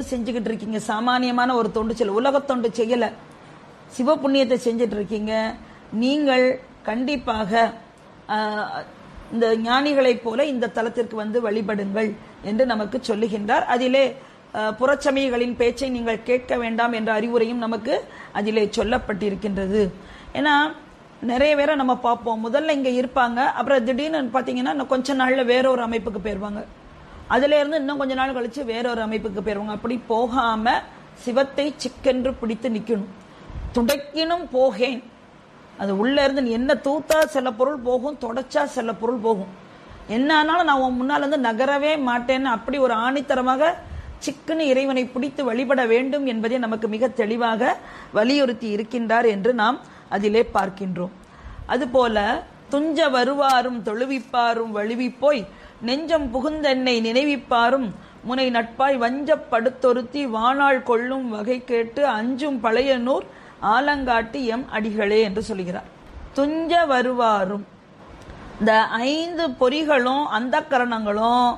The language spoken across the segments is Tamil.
செஞ்சுக்கிட்டு இருக்கீங்க சாமானியமான ஒரு தொண்டு செல் உலக தொண்டு செய்யல சிவ புண்ணியத்தை செஞ்சுட்டு இருக்கீங்க நீங்கள் கண்டிப்பாக ஆஹ், இந்த ஞானிகளைப் போல இந்த தலத்திற்கு வந்து வழிபடுங்கள் என்று நமக்கு சொல்லுகின்றார் அதிலே ஆஹ், புறச்சமயங்களின் பேச்சை நீங்கள் கேட்க வேண்டாம் என்ற அறிவுரையும் நமக்கு அதிலே சொல்லப்பட்டிருக்கின்றது ஏன்னா நிறைய பேரை நம்ம பார்ப்போம் முதல்ல இங்க இருப்பாங்க அப்புறம் திடீர்னு பாத்தீங்கன்னா இன்னும் கொஞ்ச நாள்ல வேற ஒரு அமைப்புக்கு போயிருவாங்க அதுல இருந்து இன்னும் கொஞ்ச நாள் கழிச்சு வேற ஒரு அமைப்புக்கு போயிருவாங்க அப்படி போகாம சிவத்தை சிக்கென்று பிடித்து நிக்கணும் துடைக்கினும் போகேன் அது உள்ள இருந்து நீ என்ன தூத்தா சில பொருள் போகும் தொடச்சா சில பொருள் போகும் என்ன ஆனாலும் நான் உன் முன்னால இருந்து நகரவே மாட்டேன்னு அப்படி ஒரு ஆணித்தரமாக சிக்குன்னு இறைவனை பிடித்து வழிபட வேண்டும் என்பதை நமக்கு மிக தெளிவாக வலியுறுத்தி இருக்கின்றார் என்று நாம் அதிலே பார்க்கின்றோம் அதுபோல துஞ்ச வருவாரும் தொழுவிப்பாரும் வழுவிப்போய் நெஞ்சம் புகுந்தென்னை நினைவிப்பாரும் முனை நட்பாய் வஞ்சப் படுத்தொருத்தி வாணாள் கொள்ளும் வகை கேட்டு அஞ்சும் பழைய நூர் ஆலங்காட்டு எம் அடிகளே என்று சொல்கிறார் துஞ்ச வருவாரும் இந்த ஐந்து பொறிகளும் அந்த கரணங்களும்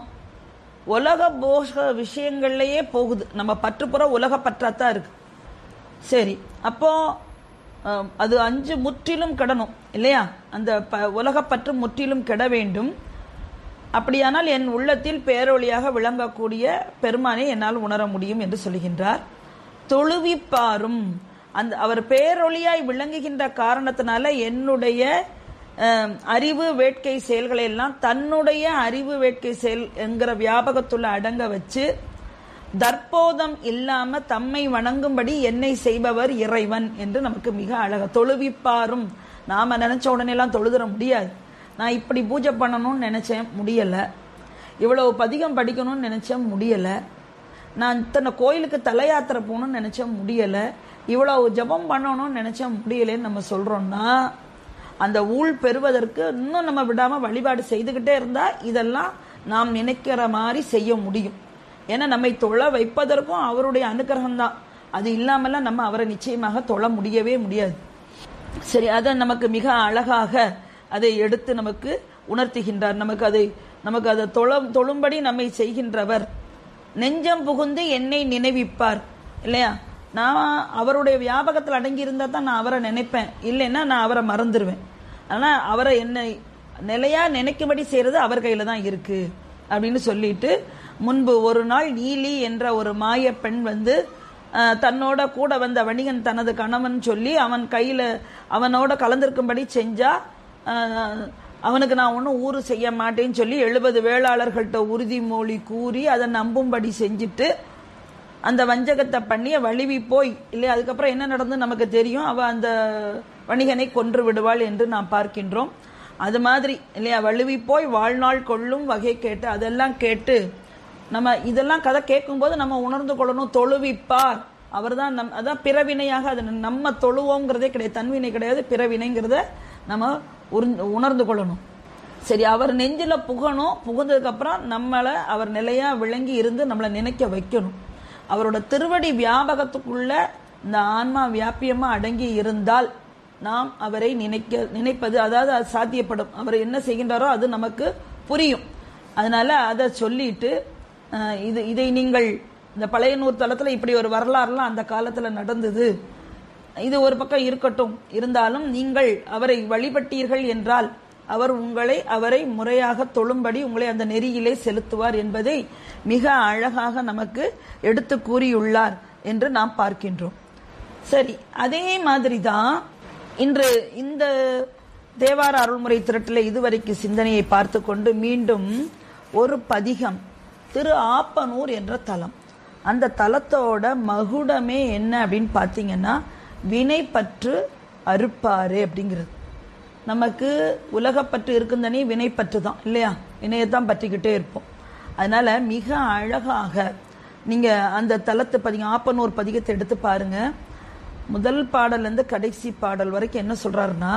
உலக போக விஷயங்கள்லயே போகுது நம்ம பற்றுப்புற உலக பற்றாத்தான் இருக்கு சரி அப்போ அஹ், அது அஞ்சு முற்றிலும் கெடணும் இல்லையா அந்த ப- உலகப்பற்று முற்றிலும் கெட வேண்டும் அப்படியானால் என் உள்ளத்தில் பேரொளியாக விளங்கக்கூடிய பெருமானை என்னால் உணர முடியும் என்று சொல்கின்றார் தொழுவிப்பாரும் அந்த அவர் பேரொளியாய் விளங்குகின்ற காரணத்தினால என்னுடைய அஹ், அறிவு வேட்கை செயல்களை எல்லாம் தன்னுடைய அறிவு வேட்கை செயல் என்கிற வியாபகத்துள்ள அடங்க வச்சு தற்போதம் இல்லாம தம்மை வணங்கும்படி என்னை செய்பவர் இறைவன் என்று நமக்கு மிக அழக தொழுவிப்பாரும் நாம நினைச்ச உடனே எல்லாம் தொழுதுற முடியாது நான் இப்படி பூஜை பண்ணணும்னு நினைச்சேன் முடியல இவ்வளவு பதிகம் படிக்கணும்னு நினைச்சேன் முடியல நான் இத்தனை கோயிலுக்கு தல யாத்திரை போகணும்னு நினைச்சேன் முடியல இவ்வளவு ஜெபம் பண்ணணும்னு நினைச்சேன் முடியலன்னு நம்ம சொல்றோம்னா அந்த ஊழ் பெறுவதற்கு இன்னும் நம்ம விடாம வழிபாடு செய்துகிட்டே இருந்தா இதெல்லாம் நாம் நினைக்கிற மாதிரி செய்ய முடியும் ஏன்னா நம்மை தொழ வைப்பதற்கும் அவருடைய அனுகிரகம் தான் அது இல்லாமலாம் நம்ம அவரை நிச்சயமாக தொழ முடியவே முடியாது சரி அதை நமக்கு மிக அழகாக அதை எடுத்து நமக்கு உணர்த்துகின்றார் நமக்கு அதை நமக்கு அதை தொழ தொழும்படி நம்மை செய்கின்றவர் நெஞ்சம் புகுந்து என்னை நினைவிப்பார் இல்லையா நான் அவருடைய வியாபகத்தில் அடங்கி இருந்தா தான் நான் அவரை நினைப்பேன் இல்லைன்னா நான் அவரை மறந்துடுவேன் ஆனா அவரை என்னை நிலையா நினைக்கும்படி செய்யறது அவர் கையில தான் இருக்கு அப்படின்னு சொல்லிட்டு முன்பு ஒரு நாள் நீலி என்ற ஒரு மாய பெண் வந்து அஹ், தன்னோட கூட வந்த வணிகன் தனது கணவன் சொல்லி அவன் கையில அவனோட கலந்திருக்கும்படி செஞ்சா அஹ், அவனுக்கு நான் ஒன்றும் ஊறு செய்ய மாட்டேன்னு சொல்லி எழுபது வேளாளர்கள்ட்ட உறுதிமொழி கூறி அதை நம்பும்படி செஞ்சுட்டு அந்த வஞ்சகத்தை பண்ணி வலிவி போய் இல்லையா அதுக்கப்புறம் என்ன நடந்து நமக்கு தெரியும் அவ அந்த வணிகனை கொன்று விடுவாள் என்று நாம் பார்க்கின்றோம் அது மாதிரி இல்லையா வலுவி போய் வாழ்நாள் கொள்ளும் வகை கேட்டு அதெல்லாம் கேட்டு நம்ம இதெல்லாம் கதை கேட்கும்போது நம்ம உணர்ந்து கொள்ளணும் தொழுவிப்பார் அவர்தான் நம் அதான் பிறவினையாக அது நம்ம தொழுவோங்கிறதே கிடையாது தன்வினை கிடையாது பிறவினைங்கிறத நம்ம உறிந்து- உணர்ந்து கொள்ளணும் சரி அவர் நெஞ்சில புகணும் புகுந்ததுக்கு அப்புறம் நம்மளை அவர் நிலையா விளங்கி இருந்து நம்மளை நினைக்க வைக்கணும் அவரோட திருவடி வியாபகத்துக்குள்ள இந்த ஆன்மா வியாபியமா அடங்கி இருந்தால் நாம் அவரை நினைக்க நினைப்பது அதாவது அது சாத்தியப்படும் அவர் என்ன செய்கின்றாரோ அது நமக்கு புரியும் அதனால அதை சொல்லிட்டு அஹ், இது இதை நீங்கள் இந்த பழைய நூறு தளத்துல இப்படி ஒரு வரலாறுலாம் அந்த காலத்துல நடந்தது இது ஒரு பக்கம் இருக்கட்டும் இருந்தாலும் நீங்கள் அவரை வழிபட்டீர்கள் என்றால் அவர் உங்களை அவரை முறையாக தொழும்படி உங்களை அந்த நெறியிலே செலுத்துவார் என்பதை மிக அழகாக நமக்கு எடுத்து கூறியுள்ளார் என்று நாம் பார்க்கின்றோம் சரி அதே மாதிரி தான் இன்று இந்த தேவார அருள்முறை திரட்டில் இதுவரைக்கு சிந்தனையை பார்த்து கொண்டு மீண்டும் ஒரு பதிகம் திரு ஆப்பனூர் என்ற தலம் அந்த தலத்தோட மகுடமே என்ன அப்படின்னு பார்த்தீங்கன்னா வினை பற்று அறுப்பாரு அப்படிங்கிறது நமக்கு உலகப்பற்று இருக்குந்தனே வினைப்பற்று தான் இல்லையா வினையைத்தான் பற்றிக்கிட்டே இருப்போம் அதனால மிக அழகாக நீங்க அந்த தலத்து பதிக ஆப்பனூர் பதிகத்தை எடுத்து பாருங்க முதல் பாடல்ல இருந்து கடைசி பாடல் வரைக்கும் என்ன சொல்றாருன்னா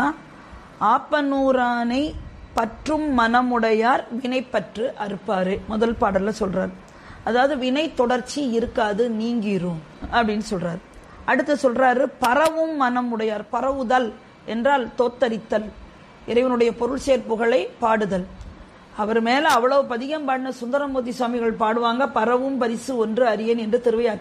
ஆப்பனூரானை பற்றும் மனமுடையார் வினைப்பற்று அறுப்பாரு முதல் பாடல்ல சொல்றாரு அதாவது வினை தொடர்ச்சி இருக்காது நீங்கிரும் அப்படின்னு சொல்றாரு அடுத்து சொல்றாரு பரவும் மனமுடையார் பரவுதல் என்றால் தோத்தரித்தல் இறைவனுடைய பொருள் சேர்ப்புகளை பாடுதல் அவர் மேல அவ்வளவு பதிகம் பாடின சுந்தரமூர்த்தி சுவாமிகள் பாடுவாங்க பரவும் பரிசு ஒன்று அரியன் என்று திருவையாற்று